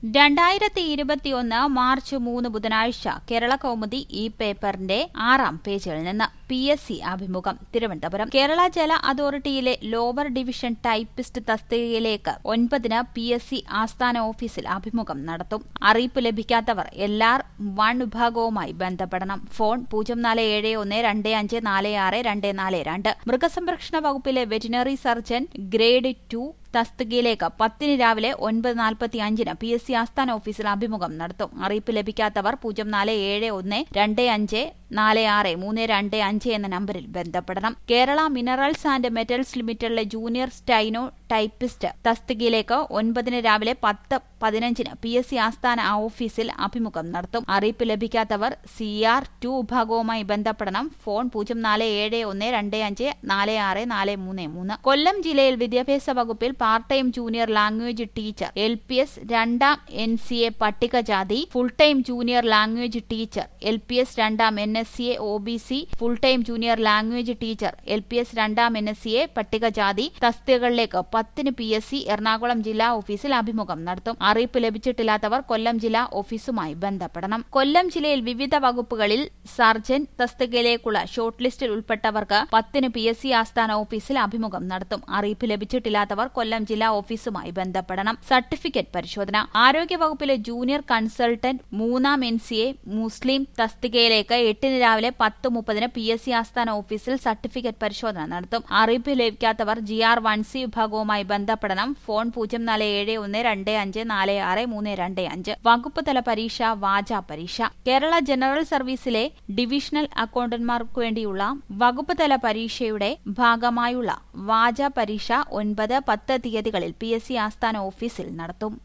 രണ്ടായിരത്തി ഇരുപത്തിയൊന്ന് മാർച്ച് മൂന്ന് ബുധനാഴ്ച കേരള കൗമുദി ഈ പേപ്പറിന്റെ ആറാം പേജിൽ നിന്ന് പി എസ് സി അഭിമുഖം തിരുവനന്തപുരം കേരള ജല അതോറിറ്റിയിലെ ലോവർ ഡിവിഷൻ ടൈപ്പിസ്റ്റ് തസ്തികയിലേക്ക് ഒൻപതിന് പി എസ് സി ആസ്ഥാന ഓഫീസിൽ അഭിമുഖം നടത്തും അറിയിപ്പ് ലഭിക്കാത്തവർ എല്ലാർ വൺ വിഭാഗവുമായി ബന്ധപ്പെടണം ഫോൺ പൂജ്യം നാല് ഏഴ് ഒന്ന് രണ്ട് അഞ്ച് നാല് ആറ് രണ്ട് നാല് രണ്ട് മൃഗസംരക്ഷണ വകുപ്പിലെ വെറ്റിനറി സർജൻ ഗ്രേഡ് ടു തസ്തികയിലേക്ക് പത്തിന് രാവിലെ ഒൻപത് നാൽപ്പത്തി അഞ്ചിന് പി എസ് സി ആസ്ഥാന ഓഫീസിൽ അഭിമുഖം നടത്തും അറിയിപ്പ് ലഭിക്കാത്തവർ പൂജ്യം നാല് ഏഴ് ഒന്ന് രണ്ട് അഞ്ച് നാല് ആറ് മൂന്ന് രണ്ട് അഞ്ച് എന്ന നമ്പറിൽ ബന്ധപ്പെടണം കേരള മിനറൽസ് ആൻഡ് മെറ്റൽസ് ലിമിറ്റഡിലെ ജൂനിയർ സ്റ്റൈനോ ടൈപ്പിസ്റ്റ് തസ്തികയിലേക്ക് ഒൻപതിന് രാവിലെ പത്ത് പതിനഞ്ചിന് പി എസ് സി ആസ്ഥാന ഓഫീസിൽ അഭിമുഖം നടത്തും അറിയിപ്പ് ലഭിക്കാത്തവർ സി ആർ ടു വിഭാഗവുമായി ബന്ധപ്പെടണം ഫോൺ പൂജ്യം നാല് ഏഴ് ഒന്ന് രണ്ട് അഞ്ച് നാല് ആറ് നാല് മൂന്ന് മൂന്ന് കൊല്ലം ജില്ലയിൽ വിദ്യാഭ്യാസ വകുപ്പിൽ part time junior language teacher L P S രണ്ടാം എൻ സി എ പട്ടികജാതി full time junior language teacher L P S രണ്ടാം N S C A O B C full time junior language teacher L P S രണ്ടാം N S C A പട്ടികജാതി തസ്തികകളിലേക്ക് പത്തിന് P S C Ernakulam ജില്ലാ ഓഫീസിൽ അഭിമുഖം നടത്തും അറിയിപ്പ് ലഭിച്ചിട്ടില്ലാത്തവർ കൊല്ലം ജില്ലാ ഓഫീസുമായി ബന്ധപ്പെടണം കൊല്ലം ജില്ലയിൽ വിവിധ വകുപ്പുകളിൽ സർജൻ തസ്തികയിലേക്കുള്ള ഷോർട്ട് ലിസ്റ്റിൽ ഉൾപ്പെട്ടവർക്ക് പത്തിന് പി എസ് സി ആസ്ഥാന ഓഫീസിൽ അഭിമുഖം നടത്തും അറിയിപ്പ് ലഭിച്ചിട്ടില്ലാത്തവർ കൊല്ലം ജില്ലാ ഓഫീസുമായി ബന്ധപ്പെടണം സർട്ടിഫിക്കറ്റ് പരിശോധന ആരോഗ്യവകുപ്പിലെ ജൂനിയർ കൺസൾട്ടന്റ് മൂന്നാം എൻ സി എ മുസ്ലിം തസ്തികയിലേക്ക് എട്ടിന് രാവിലെ പത്ത് മുപ്പതിന് പി എസ് സി ആസ്ഥാന ഓഫീസിൽ സർട്ടിഫിക്കറ്റ് പരിശോധന നടത്തും അറിയിപ്പ് ലഭിക്കാത്തവർ ജി ആർ വൺ സി വിഭാഗവുമായി ബന്ധപ്പെടണം ഫോൺ പൂജ്യം നാല് ഏഴ് ഒന്ന് രണ്ട് അഞ്ച് നാല് ആറ് മൂന്ന് രണ്ട് അഞ്ച് വകുപ്പ് തല പരീക്ഷ വാച പരീക്ഷ കേരള ജനറൽ സർവീസിലെ ഡിവിഷണൽ അക്കൌണ്ടന്റ്മാർക്ക് വേണ്ടിയുള്ള വകുപ്പ് തല പരീക്ഷയുടെ ഭാഗമായുള്ള വാച പരീക്ഷ ഒൻപത് പത്ത് തീയതികളിൽ പി എസ് സി ആസ്ഥാന ഓഫീസിൽ നടത്തും